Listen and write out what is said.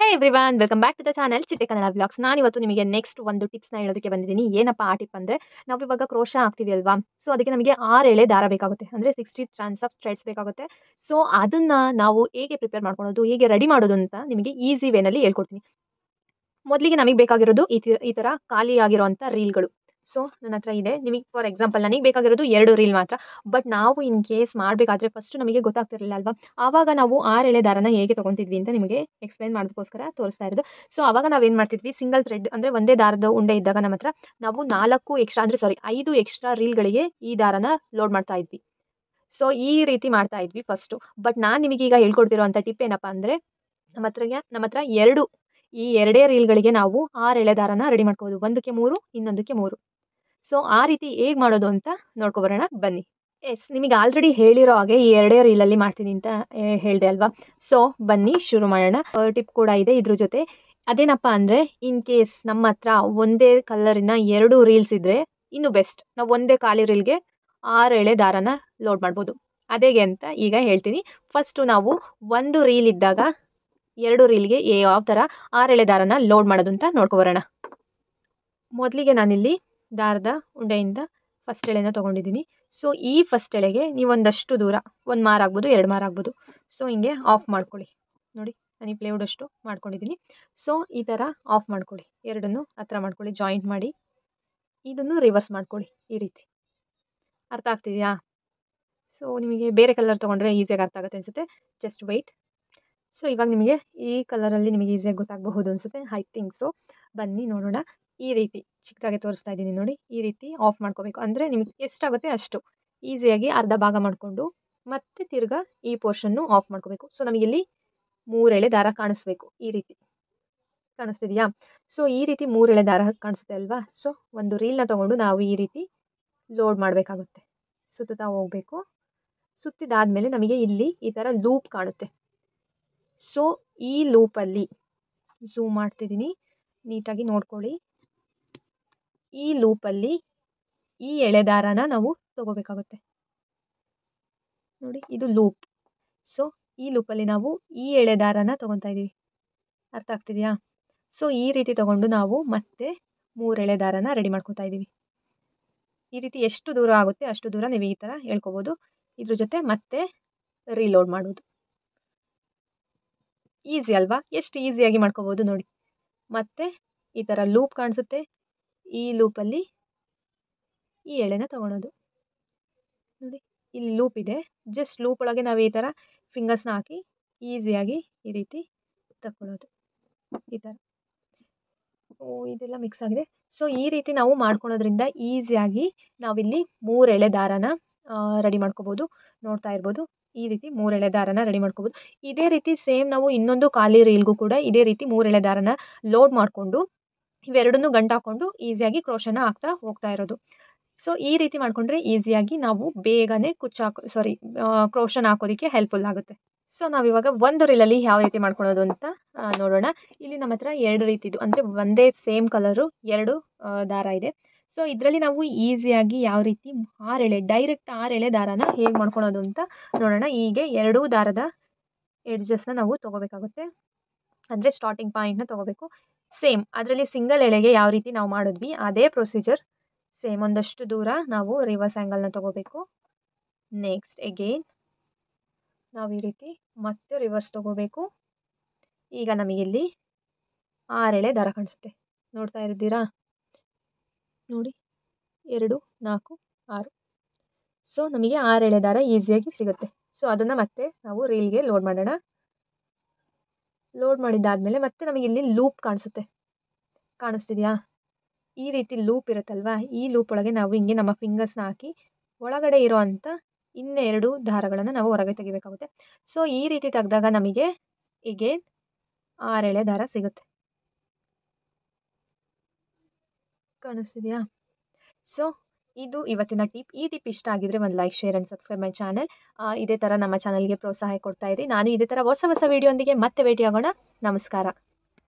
everyone welcome back to the channel Chitte Kannada vlogs ನಾನು ಇವತ್ತು ನಿಮಗೆ ನೆಕ್ಸ್ಟ್ ಒಂದು ಟಿಪ್ಸ್ನ ಹೇಳೋದಕ್ಕೆ ಬಂದಿದ್ದೀನಿ ಏನಪ್ಪ ಆ ಟಿಪ್ ಅಂದರೆ ನಾವು ಇವಾಗ ಕ್ರೋಶ ಹಾಕ್ತೀವಿ ಅಲ್ವಾ ಸೊ ಅದಕ್ಕೆ ನಮಗೆ ಆರು ಎಳೆ ದಾರ ಬೇಕಾಗುತ್ತೆ ಅಂದರೆ ಸಿಕ್ಸ್ಟಿ ಚಾನ್ಸ್ ಆಫ್ ಥ್ರೆಡ್ಸ್ ಬೇಕಾಗುತ್ತೆ ಸೊ ಅದನ್ನು ನಾವು ಹೇಗೆ ಪ್ರಿಪೇರ್ ಮಾಡ್ಕೊಳೋದು ಹೇಗೆ ರೆಡಿ ಮಾಡೋದು ಅಂತ ನಿಮಗೆ ಈಸಿ ವೇನಲ್ಲಿ ಹೇಳ್ಕೊಡ್ತೀನಿ ಮೊದಲಿಗೆ ನಮಗೆ ಬೇಕಾಗಿರೋದು ಈ ತಿ ಈ ಥರ ಖಾಲಿ ಆಗಿರೋವಂಥ ರೀಲ್ಗಳು ಸೊ ನನ್ನ ಹತ್ರ ಇದೆ ನಿಮಗೆ ಫಾರ್ ಎಕ್ಸಾಂಪಲ್ ನನಗೆ ಬೇಕಾಗಿರೋದು ಎರಡು ರೀಲ್ ಮಾತ್ರ ಬಟ್ ನಾವು ಇನ್ ಕೇಸ್ ಮಾಡಬೇಕಾದ್ರೆ ಫಸ್ಟ್ ನಮಗೆ ಗೊತ್ತಾಗ್ತಿರಲಿಲ್ಲ ಅಲ್ವಾ ಆವಾಗ ನಾವು ಆರು ಎಳೆ ದಾರನ ಹೇಗೆ ತೊಗೊತಿದ್ವಿ ಅಂತ ನಿಮಗೆ ಎಕ್ಸ್ಪ್ಲೈನ್ ಮಾಡೋದಕ್ಕೋಸ್ಕರ ತೋರಿಸ್ತಾ ಇರೋದು ಸೊ ಆವಾಗ ನಾವೇನು ಮಾಡ್ತಿದ್ವಿ ಸಿಂಗಲ್ ಥ್ರೆಡ್ ಅಂದರೆ ಒಂದೇ ದಾರದ ಉಂಡೆ ಇದ್ದಾಗ ನಮ್ಮ ಹತ್ರ ನಾವು ನಾಲ್ಕು ಎಕ್ಸ್ಟ್ರಾ ಅಂದರೆ ಸಾರಿ ಐದು ಎಕ್ಸ್ಟ್ರಾ ರೀಲ್ಗಳಿಗೆ ಈ ದಾರನ ಲೋಡ್ ಮಾಡ್ತಾ ಇದ್ವಿ ಸೊ ಈ ರೀತಿ ಮಾಡ್ತಾ ಇದ್ವಿ ಫಸ್ಟು ಬಟ್ ನಾನು ನಿಮಗೆ ಈಗ ಹೇಳ್ಕೊಡ್ತಿರೋಂಥ ಟಿಪ್ ಏನಪ್ಪ ಅಂದರೆ ನಮ್ಮ ಹತ್ರಗೆ ನಮ್ಮ ಹತ್ರ ಎರಡು ಈ ಎರಡೇ ರೀಲ್ಗಳಿಗೆ ನಾವು ಆರು ಎಳೆ ದಾರನ ರೆಡಿ ಮಾಡ್ಕೋಬೋದು ಒಂದಕ್ಕೆ ಮೂರು ಇನ್ನೊಂದಕ್ಕೆ ಮೂರು ಸೊ ಆ ರೀತಿ ಹೇಗೆ ಮಾಡೋದು ಅಂತ ನೋಡ್ಕೊಬರೋಣ ಬನ್ನಿ ಎಸ್ ನಿಮಗೆ ಆಲ್ರೆಡಿ ಹೇಳಿರೋ ಹಾಗೆ ಈ ಎರಡೇ ರೀಲಲ್ಲಿ ಮಾಡ್ತೀನಿ ಅಂತ ಹೇಳಿದೆ ಅಲ್ವಾ ಸೊ ಬನ್ನಿ ಶುರು ಮಾಡೋಣ ಟಿಪ್ ಕೂಡ ಇದೆ ಇದ್ರ ಜೊತೆ ಅದೇನಪ್ಪ ಅಂದರೆ ಇನ್ ಕೇಸ್ ನಮ್ಮ ಹತ್ರ ಒಂದೇ ಕಲರಿನ ಎರಡು ರೀಲ್ಸ್ ಇದ್ದರೆ ಇನ್ನು ಬೆಸ್ಟ್ ನಾವು ಒಂದೇ ಖಾಲಿ ರೀಲ್ಗೆ ಆರು ಎಳೆ ದಾರನ ಲೋಡ್ ಮಾಡ್ಬೋದು ಅದೇಗೆ ಅಂತ ಈಗ ಹೇಳ್ತೀನಿ ಫಸ್ಟು ನಾವು ಒಂದು ರೀಲ್ ಇದ್ದಾಗ ಎರಡು ರೀಲ್ಗೆ ಯಾವ ಥರ ಆರು ಎಳೆ ದಾರನ ಲೋಡ್ ಮಾಡೋದು ಅಂತ ನೋಡ್ಕೊಬರೋಣ ಮೊದಲಿಗೆ ನಾನಿಲ್ಲಿ ದಾರದ ಉಂಡೆಯಿಂದ ಫಸ್ಟ್ ಎಳೆನ ತೊಗೊಂಡಿದ್ದೀನಿ ಸೊ ಈ ಫಸ್ಟ್ ಎಳೆಗೆ ನೀವು ಒಂದಷ್ಟು ದೂರ ಒಂದು ಮಾರು ಆಗ್ಬೋದು ಎರಡು ಮಾರು ಆಗ್ಬೋದು ಸೊ ಹಿಂಗೆ ಆಫ್ ಮಾಡ್ಕೊಳ್ಳಿ ನೋಡಿ ನಾನು ಈ ಪ್ಲೇವುಡ್ ಅಷ್ಟು ಮಾಡ್ಕೊಂಡಿದ್ದೀನಿ ಸೊ ಈ ಥರ ಆಫ್ ಮಾಡ್ಕೊಳ್ಳಿ ಎರಡನ್ನು ಹತ್ರ ಮಾಡ್ಕೊಳ್ಳಿ ಜಾಯಿಂಟ್ ಮಾಡಿ ಇದನ್ನು ರಿವರ್ಸ್ ಮಾಡ್ಕೊಳ್ಳಿ ಈ ರೀತಿ ಅರ್ಥ ಆಗ್ತಿದೆಯಾ ಸೊ ನಿಮಗೆ ಬೇರೆ ಕಲರ್ ತೊಗೊಂಡ್ರೆ ಈಸಿಯಾಗಿ ಅರ್ಥ ಆಗುತ್ತೆ ಅನಿಸುತ್ತೆ ಜಸ್ಟ್ ವೆಯ್ಟ್ ಸೊ ಇವಾಗ ನಿಮಗೆ ಈ ಕಲರಲ್ಲಿ ನಿಮಗೆ ಈಸಿಯಾಗಿ ಗೊತ್ತಾಗಬಹುದು ಅನಿಸುತ್ತೆ ಐ ಥಿಂಕ್ ಸೊ ಬನ್ನಿ ನೋಡೋಣ ಈ ರೀತಿ ಚಿಕ್ಕದಾಗಿ ತೋರಿಸ್ತಾ ಇದ್ದೀನಿ ನೋಡಿ ಈ ರೀತಿ ಆಫ್ ಮಾಡ್ಕೋಬೇಕು ಅಂದರೆ ನಿಮಗೆ ಎಷ್ಟಾಗುತ್ತೆ ಅಷ್ಟು ಈಸಿಯಾಗಿ ಅರ್ಧ ಭಾಗ ಮಾಡಿಕೊಂಡು ಮತ್ತೆ ತಿರ್ಗಾ ಈ ಪೋರ್ಷನ್ನು ಆಫ್ ಮಾಡ್ಕೋಬೇಕು ಸೊ ನಮಗಿಲ್ಲಿ ಮೂರೆಳೆ ದಾರ ಕಾಣಿಸ್ಬೇಕು ಈ ರೀತಿ ಕಾಣಿಸ್ತಿದೆಯಾ ಸೊ ಈ ರೀತಿ ಮೂರೆಳೆ ದಾರ ಕಾಣಿಸುತ್ತೆ ಅಲ್ವಾ ಸೊ ಒಂದು ರೀಲ್ನ ತೊಗೊಂಡು ನಾವು ಈ ರೀತಿ ಲೋಡ್ ಮಾಡಬೇಕಾಗುತ್ತೆ ಸುತ್ತುತ್ತಾ ಹೋಗಬೇಕು ಸುತ್ತಿದಾದಮೇಲೆ ನಮಗೆ ಇಲ್ಲಿ ಈ ಥರ ಲೂಪ್ ಕಾಣುತ್ತೆ ಸೊ ಈ ಲೂಪಲ್ಲಿ ಝೂಮ್ ಮಾಡ್ತಿದ್ದೀನಿ ನೀಟಾಗಿ ನೋಡ್ಕೊಳ್ಳಿ ಈ ಲೂಪಲ್ಲಿ ಈ ಎಳೆದಾರನ ನಾವು ತಗೋಬೇಕಾಗುತ್ತೆ ನೋಡಿ ಇದು ಲೂಪ್ ಸೊ ಈ ಲೂಪಲ್ಲಿ ನಾವು ಈ ಎಳೆದಾರನ ತೊಗೊತಾ ಇದ್ದೀವಿ ಅರ್ಥ ಆಗ್ತಿದೆಯಾ ಸೊ ಈ ರೀತಿ ತೊಗೊಂಡು ನಾವು ಮತ್ತೆ ಮೂರು ಎಳೆದಾರನ ರೆಡಿ ಮಾಡ್ಕೊತಾ ಇದ್ದೀವಿ ಈ ರೀತಿ ಎಷ್ಟು ದೂರ ಆಗುತ್ತೆ ಅಷ್ಟು ದೂರ ನೀವು ಈ ಥರ ಹೇಳ್ಕೊಬೋದು ಇದ್ರ ಜೊತೆ ಮತ್ತೆ ರೀಲೋಡ್ ಮಾಡೋದು ಈಸಿ ಅಲ್ವಾ ಎಷ್ಟು ಈಸಿಯಾಗಿ ಮಾಡ್ಕೋಬೋದು ನೋಡಿ ಮತ್ತೆ ಈ ಥರ ಲೂಪ್ ಕಾಣಿಸುತ್ತೆ ಈ ಲೂಪಲ್ಲಿ ಈ ಎಳೆನ ತೊಗೊಳೋದು ನೋಡಿ ಇಲ್ಲಿ ಲೂಪ್ ಇದೆ ಜಸ್ಟ್ ಲೂಪ್ ಒಳಗೆ ನಾವು ಈ ಥರ ಫಿಂಗರ್ಸ್ನ ಹಾಕಿ ಈಸಿಯಾಗಿ ಈ ರೀತಿ ತಗೊಳ್ಳೋದು ಈ ಥರ ಓ ಇದೆಲ್ಲ ಮಿಕ್ಸ್ ಆಗಿದೆ ಸೊ ಈ ರೀತಿ ನಾವು ಮಾಡ್ಕೊಳೋದ್ರಿಂದ ಈಸಿಯಾಗಿ ನಾವಿಲ್ಲಿ ಮೂರು ಎಳೆ ದಾರನ ರೆಡಿ ಮಾಡ್ಕೋಬೋದು ನೋಡ್ತಾ ಇರ್ಬೋದು ಈ ರೀತಿ ಮೂರು ಎಳೆ ದಾರನ ರೆಡಿ ಮಾಡ್ಕೋಬೋದು ಇದೇ ರೀತಿ ಸೇಮ್ ನಾವು ಇನ್ನೊಂದು ಖಾಲಿ ರೀಲ್ಗೂ ಕೂಡ ಇದೇ ರೀತಿ ಮೂರು ಎಳೆ ದಾರನ ಲೋಡ್ ಮಾಡಿಕೊಂಡು ಇವೆರಡನ್ನೂ ಗಂಟು ಹಾಕ್ಕೊಂಡು ಈಸಿಯಾಗಿ ಕ್ರೋಶನ ಹಾಕ್ತಾ ಹೋಗ್ತಾ ಇರೋದು ಸೊ ಈ ರೀತಿ ಮಾಡಿಕೊಂಡ್ರೆ ಈಸಿಯಾಗಿ ನಾವು ಬೇಗನೆ ಕುಚ್ಚು ಹಾಕೋ ಸಾರಿ ಕ್ರೋಶನ ಹಾಕೋದಕ್ಕೆ ಹೆಲ್ಪ್ಫುಲ್ ಆಗುತ್ತೆ ಸೊ ನಾವಿವಾಗ ಒಂದು ರೀಲಲ್ಲಿ ಯಾವ ರೀತಿ ಮಾಡ್ಕೊಳೋದು ಅಂತ ನೋಡೋಣ ಇಲ್ಲಿ ನಮ್ಮ ಹತ್ರ ಎರಡು ರೀತಿದು ಅಂದರೆ ಒಂದೇ ಸೇಮ್ ಕಲರು ಎರಡು ದಾರ ಇದೆ ಸೊ ಇದರಲ್ಲಿ ನಾವು ಈಸಿಯಾಗಿ ಯಾವ ರೀತಿ ಆರೆಳೆ ಡೈರೆಕ್ಟ್ ಆರೆಳೆ ದಾರನ ಹೇಗೆ ಮಾಡ್ಕೊಳೋದು ಅಂತ ನೋಡೋಣ ಹೀಗೆ ಎರಡೂ ದಾರದ ಎಡ್ಜಸ್ನ ನಾವು ತೊಗೋಬೇಕಾಗುತ್ತೆ ಅಂದರೆ ಸ್ಟಾರ್ಟಿಂಗ್ ಪಾಯಿಂಟ್ನ ತೊಗೋಬೇಕು ಸೇಮ್ ಅದರಲ್ಲಿ ಸಿಂಗಲ್ ಎಳೆಗೆ ಯಾವ ರೀತಿ ನಾವು ಮಾಡಿದ್ವಿ ಅದೇ ಪ್ರೊಸೀಜರ್ ಸೇಮ್ ಒಂದಷ್ಟು ದೂರ ನಾವು ರಿವರ್ಸ್ ಆ್ಯಂಗಲ್ನ ತೊಗೋಬೇಕು ನೆಕ್ಸ್ಟ್ ಎಗೇನ್ ನಾವು ಈ ರೀತಿ ಮತ್ತೆ ರಿವರ್ಸ್ ತೊಗೋಬೇಕು ಈಗ ನಮಗಿಲ್ಲಿ ಆರೆಳೆ ದಾರ ಕಾಣಿಸುತ್ತೆ ನೋಡ್ತಾ ಇದ್ದೀರಾ ನೋಡಿ ಎರಡು ನಾಲ್ಕು ಆರು ಸೊ ನಮಗೆ ಆರು ಎಳೆ ದಾರ ಈಸಿಯಾಗಿ ಸಿಗುತ್ತೆ ಸೊ ಅದನ್ನು ಮತ್ತೆ ನಾವು ರೀಲ್ಗೆ ಲೋಡ್ ಮಾಡೋಣ ಲೋಡ್ ಮಾಡಿದ್ದಾದಮೇಲೆ ಮತ್ತೆ ನಮಗೆ ಇಲ್ಲಿ ಲೂಪ್ ಕಾಣಿಸುತ್ತೆ ಕಾಣಿಸ್ತಿದೆಯಾ ಈ ರೀತಿ ಲೂಪ್ ಇರುತ್ತಲ್ವಾ ಈ ಲೂಪ್ ಒಳಗೆ ನಾವು ಹಿಂಗೆ ನಮ್ಮ ಫಿಂಗರ್ಸ್ನ ಹಾಕಿ ಒಳಗಡೆ ಇರೋ ಅಂಥ ಇನ್ನೆರಡು ದಾರಗಳನ್ನು ನಾವು ಹೊರಗೆ ತೆಗಿಬೇಕಾಗುತ್ತೆ ಸೊ ಈ ರೀತಿ ತೆಗೆದಾಗ ನಮಗೆ ಈಗೇನ್ ಆರೆಳೆ ದಾರ ಸಿಗುತ್ತೆ ಕಾಣಿಸ್ತಿದೆಯಾ ಸೊ ಇದು ಇವತ್ತಿನ ಟಿಪ್ ಈ ಟಿಪ್ ಇಷ್ಟ ಆಗಿದ್ರೆ ಒಂದು like share and subscribe my channel ಇದೇ ಥರ ನಮ್ಮ ಚಾನಲ್ಗೆ ಪ್ರೋತ್ಸಾಹ ಕೊಡ್ತಾ ಇರಿ ನಾನು ಇದೇ ಥರ ಹೊಸ ಹೊಸ ವೀಡಿಯೋಂದಿಗೆ ಮತ್ತೆ ಭೇಟಿಯಾಗೋಣ ನಮಸ್ಕಾರ